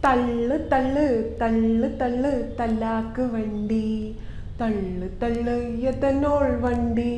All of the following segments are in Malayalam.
തള്ളു തള്ളു തള്ളു തള്ളു തല്ലാക്ക് വണ്ടി തള്ളു തള്ളു എത്തനോൾ വണ്ടി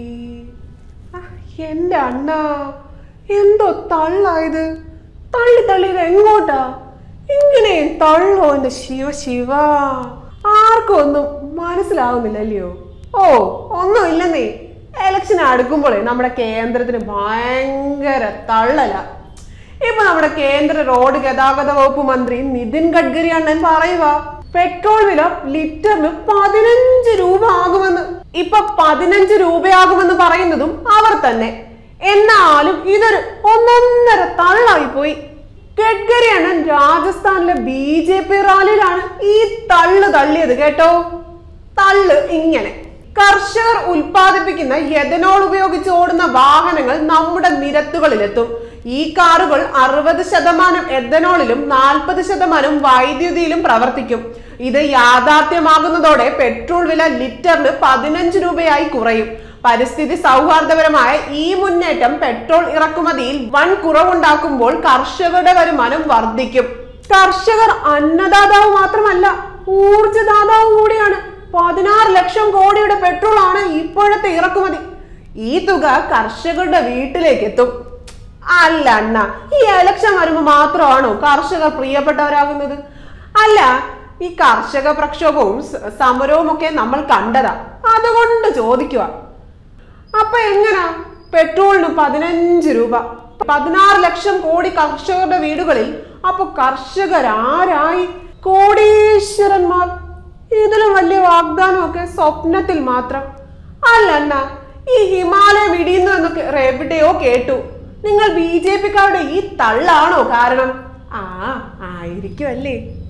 ആ, എന്റെ അണ്ണ എന്തോ തള്ളായത് തള്ളി തള്ളിയത് എങ്ങോട്ടാ ഇങ്ങനെ തള്ളോ എന്റെ ശിവ ശിവ ആർക്കും ഒന്നും മനസ്സിലാവുന്നില്ലല്ലയോ ഓ ഒന്നും ഇല്ലെന്നേ എലക്ഷൻ അടുക്കുമ്പോഴേ നമ്മുടെ കേന്ദ്രത്തിന് ഭയങ്കര തള്ളല ഇപ്പൊ നമ്മുടെ കേന്ദ്ര റോഡ് ഗതാഗത വകുപ്പ് മന്ത്രി നിതിൻ ഗഡ്കരി അണ്ണൻ പറയുക പെട്രോൾ വില ലിറ്ററിന് പതിനഞ്ച് രൂപ ആകുമെന്ന് ഇപ്പൊ പതിനഞ്ച് രൂപയാകുമെന്ന് പറയുന്നതും അവർ തന്നെ എന്നാലും ഇതൊരു ഒന്നൊന്നര തള്ളായി പോയി ഗഡ്കരി അണ്ണൻ രാജസ്ഥാനിലെ ബി ജെ പി റാലിയിലാണ് ഈ തള്ളു തള്ളിയത് കേട്ടോ തള്ള് ഇങ്ങനെ കർഷകർ ഉൽപ്പാദിപ്പിക്കുന്ന എഥനോൾ ഉപയോഗിച്ച് ഓടുന്ന വാഹനങ്ങൾ നമ്മുടെ നിരത്തുകളിലെത്തും ഈ കാറുകൾ അറുപത് ശതമാനം എഥനോളിലും നാൽപ്പത് ശതമാനം വൈദ്യുതിയിലും പ്രവർത്തിക്കും ഇത് യാഥാർത്ഥ്യമാകുന്നതോടെ പെട്രോൾ വില ലിറ്ററിന് പതിനഞ്ച് രൂപയായി കുറയും പരിസ്ഥിതി സൗഹാർദ്ദപരമായ ഈ മുന്നേറ്റം പെട്രോൾ ഇറക്കുമതിയിൽ വൻ കുറവുണ്ടാക്കുമ്പോൾ കർഷകരുടെ വരുമാനം വർദ്ധിക്കും കർഷകർ അന്നദാതാവ് മാത്രമല്ല ഊർജദാതാവ് കൂടിയാണ് പതിനാറ് ലക്ഷം കോടിയുടെ പെട്രോൾ ആണ് ഇപ്പോഴത്തെ ഇറക്കുമതി ഈ തുക കർഷകരുടെ വീട്ടിലേക്ക് എത്തും അല്ല അണ്ണ ഈ ഇലക്ഷൻ വരുമ്പോ മാത്രമാണോ കർഷകർ പ്രിയപ്പെട്ടവരാകുന്നത് അല്ല ഈ കർഷക പ്രക്ഷോഭവും സ- സമരവും ഒക്കെ നമ്മൾ കണ്ടതാ അതുകൊണ്ട് ചോദിക്കുക അപ്പൊ എങ്ങനാ പെട്രോളിന് പതിനഞ്ച് രൂപ പതിനാറ് ലക്ഷം കോടി കർഷകരുടെ വീടുകളിൽ അപ്പൊ കർഷകരാരായി കോടീശ്വരന്മാർ ഇതിലും വലിയ വാഗ്ദാനമൊക്കെ സ്വപ്നത്തിൽ മാത്രം അല്ല അണ്ണ ഈ ഹിമാലയം ഇടിയുന്നു എന്നൊക്കെ എവിടെയോ കേട്ടു നിങ്ങൾ ബി ജെ പിക്കാരുടെ ഈ തള്ളാണോ കാരണം ആ ആയിരിക്കും അല്ലേ